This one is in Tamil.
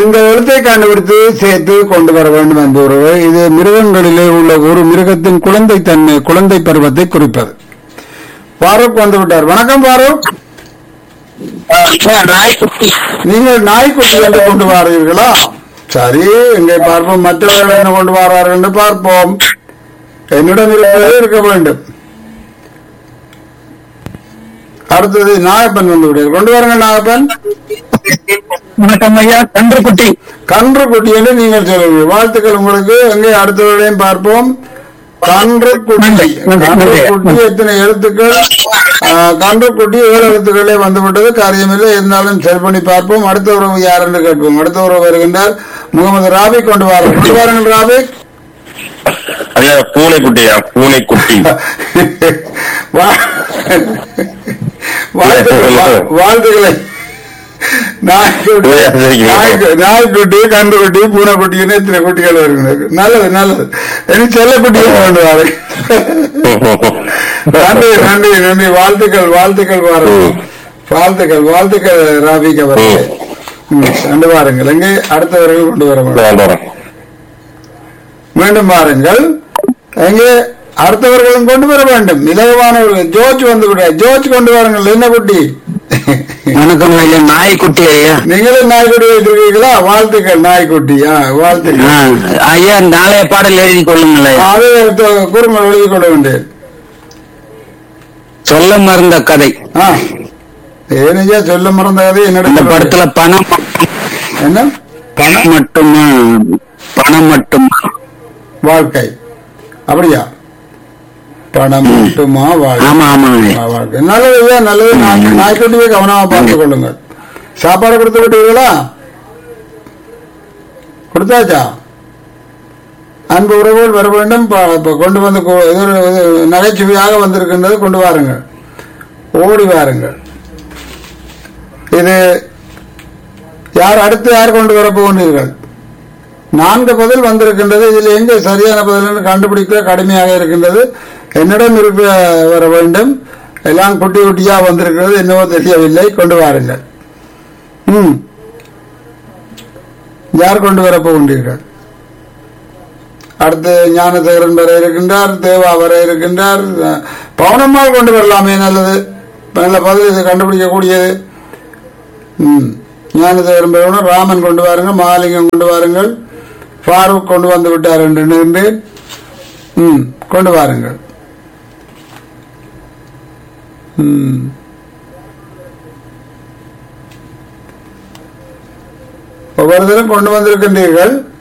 இந்த எழுத்தை கண்டுபிடித்து சேர்த்து கொண்டு வர வேண்டும் என்பவர்கள் இது மிருகங்களிலே உள்ள ஒரு மிருகத்தின் குழந்தை தன்மை குழந்தை பருவத்தை குறிப்பது பாரூக் வந்து விட்டார் வணக்கம் பாரூக் நாய்க்குட்டி நீங்கள் நாய்க்குட்டி என்று கொண்டு வாரீர்களா சரி இங்கே பார்ப்போம் மற்றவர்கள் என்ன கொண்டு வரார்கள் என்று பார்ப்போம் என்னிடம் இருப்பதே இருக்க வேண்டும் அடுத்தது நாகப்பன் வந்து விட்டார் கொண்டு வாருங்க நாகப்பன் வணக்கம் ஐயா கன்றுக்குட்டி கன்று குட்டி என்று நீங்கள் சொல்லுங்கள் வாழ்த்துக்கள் உங்களுக்கு எங்கே அடுத்தவர்களையும் பார்ப்போம் கன்று குட்டி கன்று குட்டி எத்தனை எழுத்துக்கள் ஆ, கன்று குட்டி ஏழு எழுத்துக்களே வந்துவிட்டது காரியமில்லை இருந்தாலும் சரி பண்ணி பார்ப்போம் அடுத்த உறவு யார் என்று கேட்போம் அடுத்த உறவு வருகின்றார் முகமது ராபிக் கொண்டு வாருங்கள் கொண்டு வாருங்கள் ராபிக் ஐயா பூனைக்குட்டியா பூனைக்குட்டி வா- வாழ்த்துக்கள் வாழ்த்துக்களை நாய்க்குட்டி நாய்க்கு- நாய்க்குட்டி கன்றுக்குட்டி பூனைக்குட்டின்னு எத்தனை குட்டிகள் வருகிறது நல்லது நல்லது எனக்கு செல்ல குட்டிகள் கொண்டு வாரு நன்றி நன்றி நன்றி வாழ்த்துக்கள் வாழ்த்துக்கள் பாருங்கள் வாழ்த்துக்கள் வாழ்த்துக்கள் ராபிக் அவர்களே ம், கொண்டு வாருங்கள் எங்கே அடுத்தவர்கள் கொண்டு வர வேண்டும். மீண்டும் பாருங்கள் எங்கே அடுத்தவர்களும் கொண்டு வர வேண்டும் இலகுவானவர்கள் ஜோர்ஜ் வந்து விட ஜோர்ஜ் கொண்டு வாருங்கள் என்ன குட்டி வணக்கம் ஐயா நாய்க்குட்டி ஐயா நீங்களும் நாய்க்குட்டி வைத்திருக்கீங்களா வாழ்த்துக்கள் நாய்க்குட்டியா வாழ்த்துக்கள் ஆ, ஐயா நாளைய பாடல் எழுதி கொள்ளுங்கள் ஐயா அதை குறுமல் எழுதி கொள்ள வேண்டியது சொல்ல மறந்த கதை ஆ ஏனையா சொல்ல மறந்த கதை இந்த என்னிடம் படத்துல பணம் என்ன பணம் மட்டுமா பணம் மட்டுமா வாழ்க்கை அப்படியா பணம் மட்டுமா வாழ்க்கை ஆமா ஆமா ஐயா. ஆ, வாழ்க்கை நல்லது ஐயா, நல்லது நாய்- நாய்க்குட்டியை கவனமா பார்த்துக் கொள்ளுங்கள் சாப்பாடு கொடுத்து விட்டீர்களா கொடுத்தாச்சா அன்பு உறவுகள் வர வேண்டும் ப- ப- கொண்டு வந்து கொ- இது ஒரு இது நகைச்சுவையாக வந்திருக்கின்றது கொண்டு வாருங்கள் ஓடி வாருங்கள் இது யார் அடுத்து யார் கொண்டு வர போகின்றீர்கள் நான்கு பதில் வந்திருக்கின்றது இதில் எங்க சரியான பதில் என்று கண்டுபிடிக்க கடுமையாக இருக்கின்றது என்னிடம் இருக்க வர வேண்டும் எல்லாம் குட்டி குட்டியா வந்திருக்கிறது என்னவோ தெரியவில்லை கொண்டு வாருங்கள் ம் யார் கொண்டு வர போகின்றீர்கள் அடுத்து ஞானசேகரன் வர இருக்கின்றார் தேவா வர இருக்கின்றார் அஹ், பவுனம்மாள் கொண்டு வரலாமே நல்லது நல்ல பதில் இது கண்டுபிடிக்கக்கூடியது ம் ஞானசேகரன் பெறணும் ராமன் கொண்டு வாருங்கள் மகாலிங்கம் கொண்டு வாருங்கள் ஃபாரூக் கொண்டு வந்து விட்டார் என்று எண்ணுகின்றேன் ம் கொண்டு வாருங்கள் ம் ஒவ்வொருத்தரும் கொண்டு வந்திருக்கின்றீர்கள்